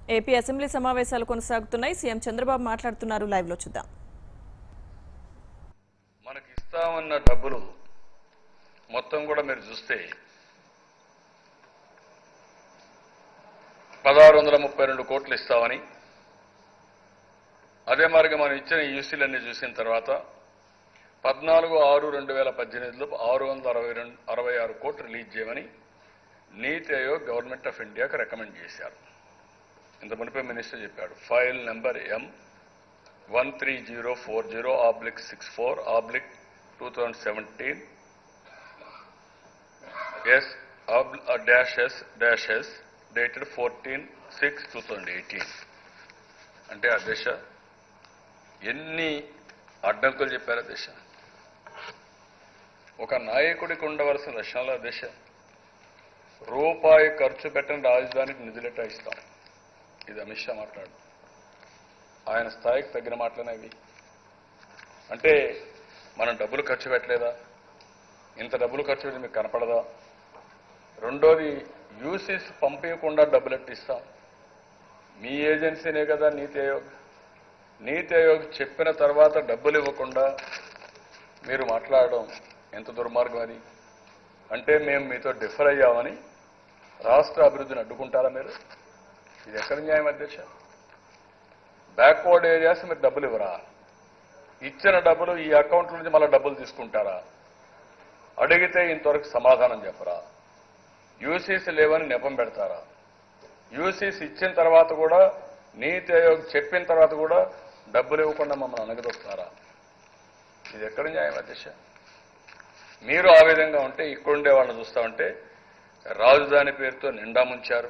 AP assembly సమావేశాలు కొనసాగుతున్నాయి CM Chandrababu మాట్లాడుతున్నారు లైవ్ లో చూద్దాం మనకి ఇస్తామన్న డబ్బులు మొత్తం కూడా మీరు చూస్తే పదహారు వందల ముప్పై రెండు కోట్లు ఇస్తామని అదే మరిగా మనం ఇచ్చిన యూసీలన్నీ చూసిన తర్వాత పద్నాలుగు ఆరు రెండు వేల పద్దెనిమిదిలో ఆరు వందల అరవై రెండు అరవై ఆరు కోట్లు రిలీజ్ చేయమని నీతి ఆయోగ్ గవర్నమెంట్ ఆఫ్ ఇండియాకు రికమెండ్ చేశారు ఇంత మునిపే మినిస్టర్ చెప్పాడు file number M one three zero four zero oblique six four oblique two thousand seventeen S dash S dash S dated fourteen six two thousand eighteen అంటే ఆ దిశ ఎన్ని అడ్డంకులు చెప్పారు ఆ దిశ ఒక నాయకుడికి ఉండవలసిన లక్షణాలు ఆ దిశ రూపాయి ఖర్చు పెట్టని రాజధానికి నిధులెట్టా ఇస్తాం ఇది అమిత్ షా మాట్లాడు ఆయన స్థాయికి తగ్గిన మాటలనే ఇవి అంటే మనం డబ్బులు ఖర్చు పెట్టలేదా ఇంత డబ్బులు ఖర్చు పెట్టి మీకు కనపడదా రెండోది యూసీస్ పంపించకుండా డబ్బులు ఎట్టిస్తాం మీ ఏజెన్సీనే కదా నీతి ఆయోగ్ నీతి ఆయోగ్ చెప్పిన తర్వాత డబ్బులు ఇవ్వకుండా మీరు మాట్లాడడం ఎంత దుర్మార్గం అది అంటే మేము మీతో డిఫర్ అయ్యామని రాష్ట్ర అభివృద్ధిని అడ్డుకుంటారా మీరు ఇది ఎక్కడ న్యాయం అధ్యక్ష బ్యాక్వర్డ్ ఏరియాస్ మీరు డబ్బులు ఇవ్వరా ఇచ్చిన డబ్బులు ఈ అకౌంట్ నుంచి మళ్ళీ డబ్బులు తీసుకుంటారా అడిగితే ఇంతవరకు సమాధానం చెప్పరా యూసీస్ లేవని నెపం పెడతారా యూసీస్ ఇచ్చిన తర్వాత కూడా నీతి ఆయోగ్ చెప్పిన తర్వాత కూడా డబ్బులు ఇవ్వకుండా మమ్మల్ని అనగదొస్తున్నారా ఇది ఎక్కడ న్యాయం అధ్యక్ష మీరు ఆ విధంగా ఉంటే ఇక్కడుండే వాళ్ళని చూస్తా ఉంటే రాజధాని పేరుతో నిండా ముంచారు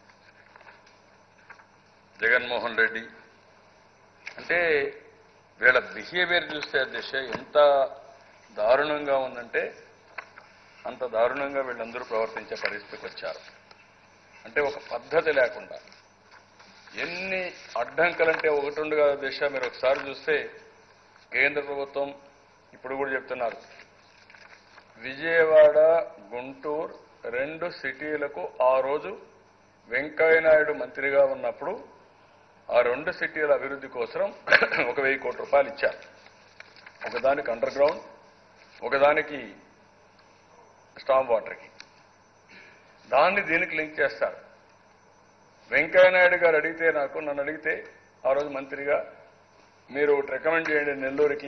జగన్మోహన్ రెడ్డి అంటే వీళ్ళ బిహేవియర్ చూస్తే అధ్యక్ష ఎంత దారుణంగా ఉందంటే అంత దారుణంగా వీళ్ళందరూ ప్రవర్తించే పరిస్థితికి వచ్చారు అంటే ఒక పద్ధతి లేకుండా ఎన్ని అడ్డంకులంటే ఒకటి రెండు కాదు దిశ మీరు ఒకసారి చూస్తే కేంద్ర ప్రభుత్వం ఇప్పుడు కూడా చెప్తున్నారు విజయవాడ గుంటూరు రెండు సిటీలకు ఆ రోజు వెంకయ్యనాయుడు మంత్రిగా ఉన్నప్పుడు ఆ రెండు సిటీల అభివృద్ధి కోసం ఒక వెయ్యి కోట్ల రూపాయలు ఇచ్చారు ఒకదానికి అండర్ గ్రౌండ్ ఒకదానికి స్టామ్ వాటర్కి దాన్ని దీనికి లింక్ చేస్తారు వెంకయ్యనాయుడు గారు అడిగితే నాకు నన్ను అడిగితే ఆ రోజు మంత్రిగా మీరు ఒకటి రికమెండ్ చేయండి నెల్లూరుకి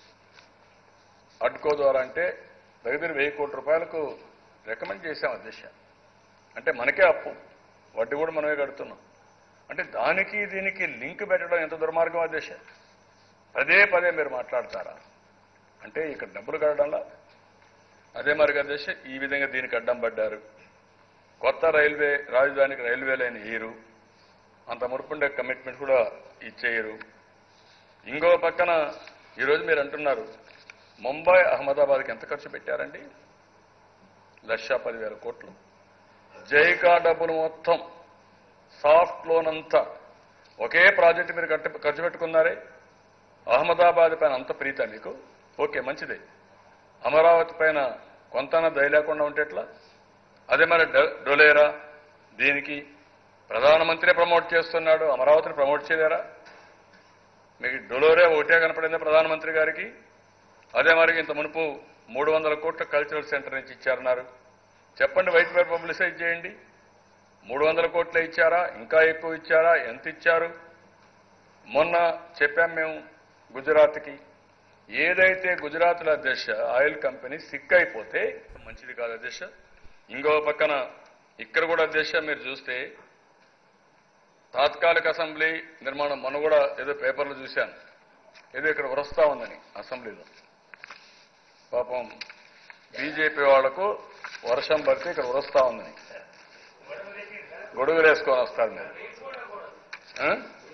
అడ్కో ద్వారా అంటే దగ్గర వెయ్యి కోట్ల రూపాయలకు రికమెండ్ చేశాం అధ్యక్ష అంటే మనకే అప్పు వడ్డీ కూడా మనమే కడుతున్నాం అంటే దానికి దీనికి లింక్ పెట్టడం ఎంత దుర్మార్గం అధ్యక్ష పదే పదే మీరు మాట్లాడతారా అంటే ఇక్కడ డబ్బులు కట్టడంలా అదే మరి అధ్యక్ష ఈ విధంగా దీనికి అడ్డం పడ్డారు కొత్త రైల్వే రాజధానికి రైల్వే లైన్ ఇయ్యరు అంత మురుపుండే కమిట్మెంట్ కూడా ఇచ్చేయరు ఇంకో పక్కన ఈరోజు మీరు అంటున్నారు ముంబై అహ్మదాబాద్కి ఎంత ఖర్చు పెట్టారండి లక్ష పదివేల కోట్లు జైకా డబ్బులు మొత్తం సాఫ్ట్ లోన్ అంతా ఒకే ప్రాజెక్ట్ మీరు కట్ట ఖర్చు పెట్టుకున్నారే అహ్మదాబాద్ పైన అంత ప్రీత మీకు ఓకే మంచిదే అమరావతి పైన కొంతనా దయ లేకుండా ఉంటే ఎట్లా అదే మరి డొ- డొలేరా దీనికి ప్రధానమంత్రి ప్రమోట్ చేస్తున్నాడు అమరావతిని ప్రమోట్ చేయలేరా మీకు డొలోరే ఒకటే కనపడింది ప్రధానమంత్రి గారికి అదే మరి ఇంత మునుపు మూడు వందల కోట్ల కల్చరల్ సెంటర్ నుంచి ఇచ్చారన్నారు చెప్పండి వైట్ పేపర్ పబ్లిసైజ్ చేయండి మూడు వందల కోట్లే ఇచ్చారా ఇంకా ఎక్కువ ఇచ్చారా ఎంత ఇచ్చారు మొన్న చెప్పాం మేము గుజరాత్కి ఏదైతే గుజరాత్లో అధ్యక్ష ఆయిల్ కంపెనీ సిక్ అయిపోతే మంచిది కాదు అధ్యక్ష ఇంకో పక్కన ఇక్కడ కూడా అధ్యక్ష మీరు చూస్తే తాత్కాలిక అసెంబ్లీ నిర్మాణం మొన్న కూడా ఏదో పేపర్లో చూశాను ఏదో ఇక్కడ వరస్తా ఉందని అసెంబ్లీలో పాపం బీజేపీ వాళ్లకు వర్షం పడితే ఇక్కడ వరస్తా ఉందని గొడుగులు వేసుకొని వస్తారు మీరు ఆ?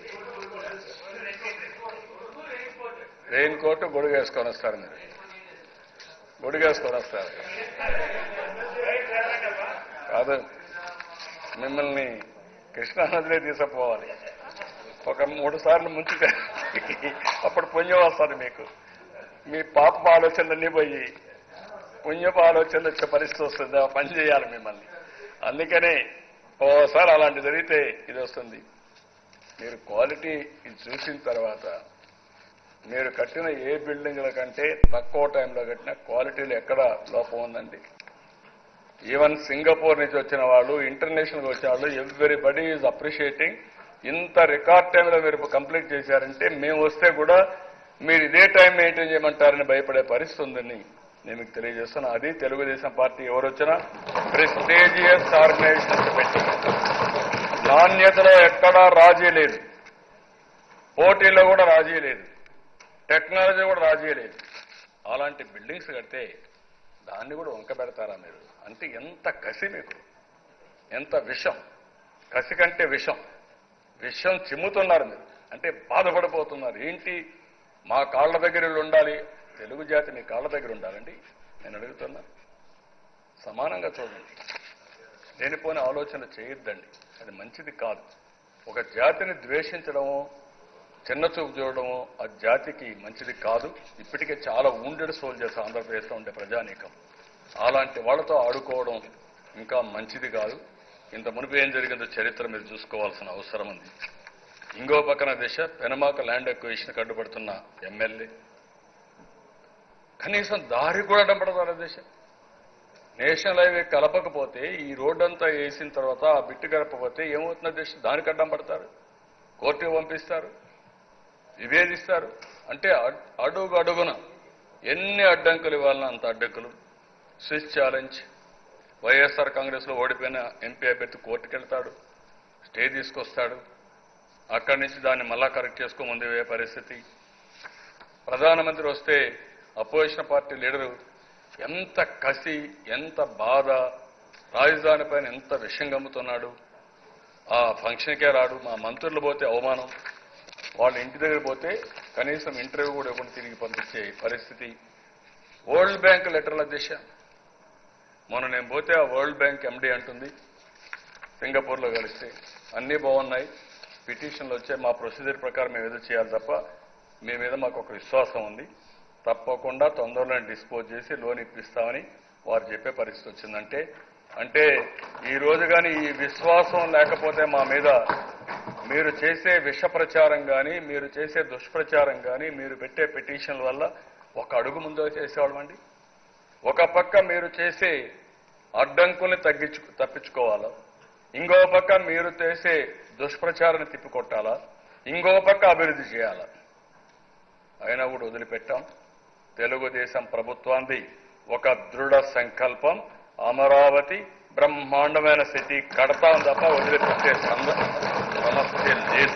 రెయిన్ కోట్ గొడుగు వేసుకొని వస్తారు మీరు గొడుగు వేసుకొని వస్తారు కాదు మిమ్మల్ని కృష్ణానదిలో తీసుకుపోవాలి ఒక మూడు సార్లు ముంచితే అప్పుడు పుణ్యం వస్తుంది మీకు మీ పాప ఆలోచనలన్నీ పోయి పుణ్యపు ఆలోచనలు వచ్చే పరిస్థితి వస్తుంది ఆ పని చేయాలి మిమ్మల్ని అందుకనే ఓసారి అలాంటి జరిగితే ఇది వస్తుంది మీరు క్వాలిటీ ఇది చూసిన తర్వాత మీరు కట్టిన ఏ బిల్డింగ్ల కంటే తక్కువ టైంలో కట్టిన క్వాలిటీలో ఎక్కడ లోపం ఉందండి ఈవెన్ సింగపూర్ నుంచి వచ్చిన వాళ్ళు ఇంటర్నేషనల్గా వచ్చిన వాళ్ళు ఎవ్రీబడి ఈజ్ అప్రిషియేటింగ్ ఇంత రికార్డ్ టైంలో మీరు కంప్లీట్ చేశారంటే మేము వస్తే కూడా మీరు ఇదే టైం మెయింటైన్ చేయమంటారని భయపడే పరిస్థితి ఉందని నేను మీకు తెలియజేస్తున్నా అది తెలుగుదేశం పార్టీ ఎవరు వచ్చినా ప్రెస్టేజియస్ ఆర్గనైజేషన్స్ పెట్టి నాణ్యతలో ఎక్కడా రాజీ లేదు పోటీల్లో కూడా రాజీ లేదు టెక్నాలజీ కూడా రాజీ లేదు అలాంటి బిల్డింగ్స్ కడితే దాన్ని కూడా వంక పెడతారా మీరు అంటే ఎంత కసి మీకు ఎంత విషం కసి కంటే విషం విషం చిమ్ముతున్నారు మీరు అంటే బాధపడిపోతున్నారు ఏంటి మా కాళ్ళ దగ్గర వీళ్ళు ఉండాలి తెలుగు జాతి మీ కాళ్ళ దగ్గర ఉండాలండి నేను అడుగుతున్నా సమానంగా చూడండి లేనిపోని ఆలోచన చేయొద్దండి అది మంచిది కాదు ఒక జాతిని ద్వేషించడము చిన్న చూపు చూడడము ఆ జాతికి మంచిది కాదు ఇప్పటికే చాలా ఊండెడ్ సోల్జర్స్ ఆంధ్రప్రదేశ్లో ఉండే ప్రజానీకం అలాంటి వాళ్ళతో ఆడుకోవడం ఇంకా మంచిది కాదు ఇంత మునుపు ఏం జరిగిందో చరిత్ర మీరు చూసుకోవాల్సిన అవసరం ఉంది ఇంకో పక్కన దిశ పెనమాక ల్యాండ్ ఎక్విజిషన్ అడ్డుపడుతున్న ఎమ్మెల్యే కనీసం దారి కూడా అడ్డంపడతారు దిశ నేషనల్ హైవే కలపకపోతే ఈ రోడ్డు అంతా వేసిన తర్వాత ఆ బిట్టు కలపకపోతే ఏమవుతుంది దిశ దానికి అడ్డం పడతారు కోర్టుకు పంపిస్తారు విభేదిస్తారు అంటే అడ్- అడుగు అడుగున ఎన్ని అడ్డంకులు ఇవ్వాలన్నా అంత అడ్డంకులు స్విచ్ ఛాలెంజ్ వైఎస్ఆర్ కాంగ్రెస్ లో ఓడిపోయిన ఎంపీ అభ్యర్థి కోర్టుకు వెళ్తాడు స్టే తీసుకొస్తాడు అక్కడి నుంచి దాన్ని మళ్ళా కరెక్ట్ చేసుకో ముందు పోయే పరిస్థితి ప్రధానమంత్రి వస్తే అపోజిషన్ పార్టీ లీడరు ఎంత కసి ఎంత బాధ రాజధాని పైన ఎంత విషయం గమ్ముతున్నాడు ఆ ఫంక్షన్కే రాడు మా మంత్రులు పోతే అవమానం వాళ్ళ ఇంటి దగ్గర పోతే కనీసం ఇంటర్వ్యూ కూడా ఇవ్వకుండా తిరిగి పంపించే పరిస్థితి వరల్డ్ బ్యాంక్ లెటర్ల దిశ మొన్న నేను పోతే ఆ వరల్డ్ బ్యాంక్ ఎండి అంటుంది సింగపూర్లో కలిస్తే అన్నీ బాగున్నాయి పిటిషన్లు వచ్చే మా ప్రొసీజర్ ప్రకారం మేము ఏదో చేయాలి తప్ప మీ మీద మాకు ఒక విశ్వాసం ఉంది తప్పకుండా తొందరలో డిస్పోజ్ చేసి లోన్ ఇప్పిస్తామని వారు చెప్పే పరిస్థితి వచ్చిందంటే అంటే ఈ రోజు కానీ ఈ విశ్వాసం లేకపోతే మా మీద మీరు చేసే విష ప్రచారం కానీ మీరు చేసే దుష్ప్రచారం కానీ మీరు పెట్టే పిటిషన్ల వల్ల ఒక అడుగు ముందు చేసేవాళ్ళమండి ఒక పక్క మీరు చేసే అడ్డంకుల్ని తగ్గించు తప్పించుకోవాలా ఇంకో పక్క మీరు చేసే దుష్ప్రచారాన్ని తిప్పికొట్టాలా ఇంకో పక్క అభివృద్ధి చేయాలా అయినా కూడా వదిలిపెట్టాం తెలుగుదేశం ప్రభుత్వాన్ని ఒక దృఢ సంకల్పం అమరావతి బ్రహ్మాండమైన సిటీ కడతాం తప్ప వదిలిపెట్టే సంద సమస్య లేదు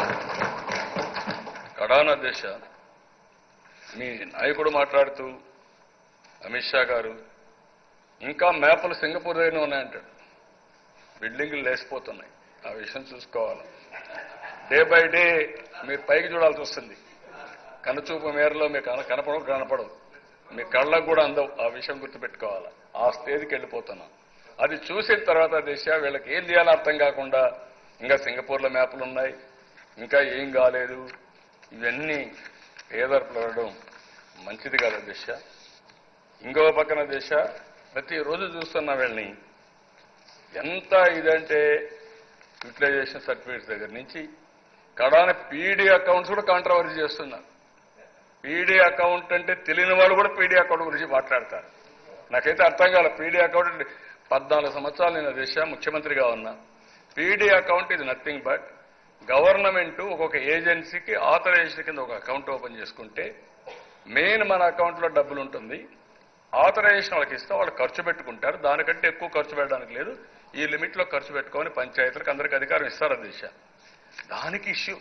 కడాన దిశ మీ నాయకుడు మాట్లాడుతూ అమిత్ షా గారు ఇంకా మ్యాపులు సింగపూర్ దగ్గర ఉన్నాయంటాడు బిల్డింగ్లు లేసిపోతున్నాయి ఆ విషయం చూసుకోవాలి డే బై డే మీరు పైకి చూడాల్సి వస్తుంది కనుచూపు మేరలో మీకు కన- కనపడవు కనపడవు మీ కళ్ళకు కూడా అందవు ఆ విషయం గుర్తుపెట్టుకోవాలి ఆ స్టేజ్కి వెళ్ళిపోతున్నాం అది చూసిన తర్వాత దిశ వీళ్ళకి ఏం చేయాలో అర్థం కాకుండా ఇంకా సింగపూర్లో మ్యాపులు ఉన్నాయి ఇంకా ఏం కాలేదు ఇవన్నీ పేదర్పడడం మంచిది కాదు దిశ ఇంకో పక్కన దిశ ప్రతిరోజు చూస్తున్న వీళ్ళని ఎంత ఇదంటే యూటిలైజేషన్ సర్టిఫికేట్స్ దగ్గర నుంచి కడాన పీడీ అకౌంట్స్ కూడా కాంట్రవర్సీ చేస్తున్నారు పీడీ అకౌంట్ అంటే తెలియని వాళ్ళు కూడా పీడీ అకౌంట్ గురించి మాట్లాడతారు నాకైతే అర్థం కాల పీడీ అకౌంట్ అంటే పద్నాలుగు సంవత్సరాలు నేను దేశ ముఖ్యమంత్రిగా ఉన్నా పీడీ అకౌంట్ ఇది నథింగ్ బట్ గవర్నమెంట్ ఒక్కొక్క ఏజెన్సీకి ఆథరైజేషన్ కింద ఒక అకౌంట్ ఓపెన్ చేసుకుంటే మెయిన్ మన అకౌంట్లో డబ్బులు ఉంటుంది ఆథరైజేషన్ వాళ్ళకి ఇస్తే వాళ్ళు ఖర్చు పెట్టుకుంటారు దానికంటే ఎక్కువ ఖర్చు పెట్టడానికి లేదు ఈ లిమిట్లో ఖర్చు పెట్టుకొని పంచాయతీలకు అందరికి అధికారం ఇస్తారు అధ్యక్ష దానికి ఇష్యూ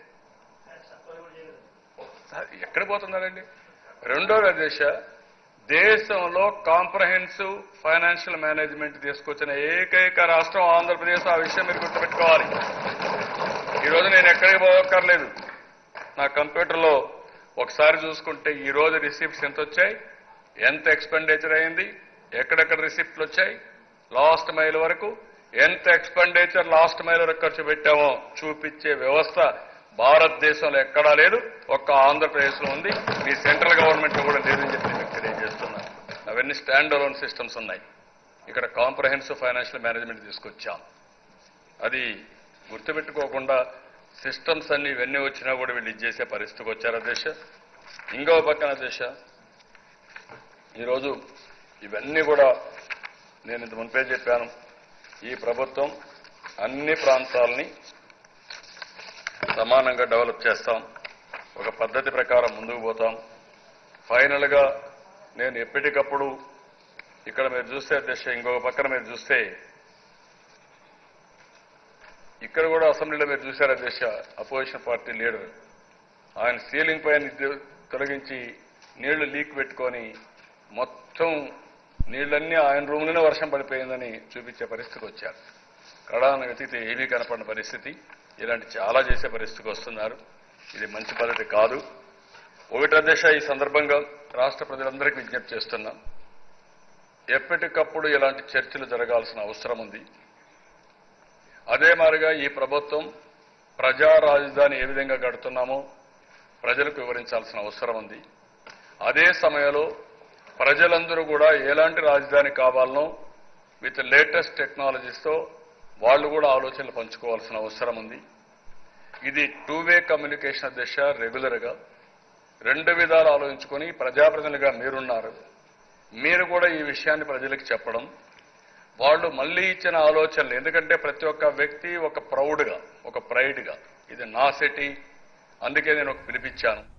ఎక్కడ పోతున్నారండి రెండోది అధ్యక్ష దేశంలో కాంప్రహెన్సివ్ ఫైనాన్షియల్ మేనేజ్మెంట్ తీసుకొచ్చిన ఏకైక రాష్ట్రం ఆంధ్రప్రదేశ్ ఆ విషయం మీరు గుర్తుపెట్టుకోవాలి ఈరోజు నేను ఎక్కడికి పోవక్కర్లేదు నా కంప్యూటర్లో ఒకసారి చూసుకుంటే ఈ రోజు రిసిప్ట్స్ ఎంత వచ్చాయి ఎంత ఎక్స్పెండిచర్ అయింది ఎక్కడెక్కడ రిసిప్ట్లు వచ్చాయి లాస్ట్ మైల్ వరకు ఎంత ఎక్స్పెండిచర్ లాస్ట్ మైల్ వరకు ఖర్చు పెట్టామో చూపించే వ్యవస్థ భారతదేశంలో ఎక్కడా లేదు ఒక్క ఆంధ్రప్రదేశ్లో ఉంది మీ సెంట్రల్ గవర్నమెంట్ కూడా లేదని చెప్పి మీకు తెలియజేస్తున్నా అవన్నీ స్టాండ్ అలోన్ సిస్టమ్స్ ఉన్నాయి ఇక్కడ కాంప్రహెన్సివ్ ఫైనాన్షియల్ మేనేజ్మెంట్ తీసుకొచ్చాం అది గుర్తుపెట్టుకోకుండా సిస్టమ్స్ అన్ని ఇవన్నీ వచ్చినా కూడా వీళ్ళు ఇది చేసే పరిస్థితికి వచ్చారు అధ్యక్ష ఇంకో పక్కన అధ్యక్ష ఈరోజు ఇవన్నీ కూడా నేను ఇంత మునిపే చెప్పాను ఈ ప్రభుత్వం అన్ని ప్రాంతాలని సమానంగా డెవలప్ చేస్తాం ఒక పద్ధతి ప్రకారం ముందుకు పోతాం ఫైనల్గా నేను ఎప్పటికప్పుడు ఇక్కడ మీరు చూస్తే అధ్యక్ష ఇంకొక పక్కన మీరు చూస్తే ఇక్కడ కూడా అసెంబ్లీలో మీరు చూశారు అధ్యక్ష అపోజిషన్ పార్టీ లీడర్ ఆయన సీలింగ్ పైన ఇది- తొలగించి నీళ్లు లీక్ పెట్టుకొని మొత్తం నీళ్ళన్నీ ఆయన రూమ్లోనే వర్షం పడిపోయిందని చూపించే పరిస్థితికి వచ్చారు కడాన వెతికితే ఏమీ కనపడిన పరిస్థితి ఇలాంటి చాలా చేసే పరిస్థితికి వస్తున్నారు ఇది మంచి పద్ధతి కాదు ఒకటి అధ్యక్ష ఈ సందర్భంగా రాష్ట్ర ప్రజలందరికీ విజ్ఞప్తి చేస్తున్నాం ఎప్పటికప్పుడు ఇలాంటి చర్చలు జరగాల్సిన అవసరం ఉంది అదే మాదిరిగా ఈ ప్రభుత్వం ప్రజా రాజధాని ఏ విధంగా గడుతున్నామో ప్రజలకు వివరించాల్సిన అవసరం ఉంది అదే సమయంలో ప్రజలందరూ కూడా ఎలాంటి రాజధాని కావాలనో విత్ లేటెస్ట్ టెక్నాలజీస్తో వాళ్ళు కూడా ఆలోచనలు పంచుకోవాల్సిన అవసరం ఉంది ఇది టూ వే కమ్యూనికేషన్ దిశ రెగ్యులర్గా రెండు విధాలు ఆలోచించుకొని ప్రజాప్రతినిధిగా మీరున్నారు మీరు కూడా ఈ విషయాన్ని ప్రజలకు చెప్పడం వాళ్ళు మళ్ళీ ఇచ్చిన ఆలోచనలు ఎందుకంటే ప్రతి ఒక్క వ్యక్తి ఒక ప్రౌడ్గా ఒక ప్రైడ్గా ఇది నా సిటీ అందుకే నేను ఒక పిలిపించాను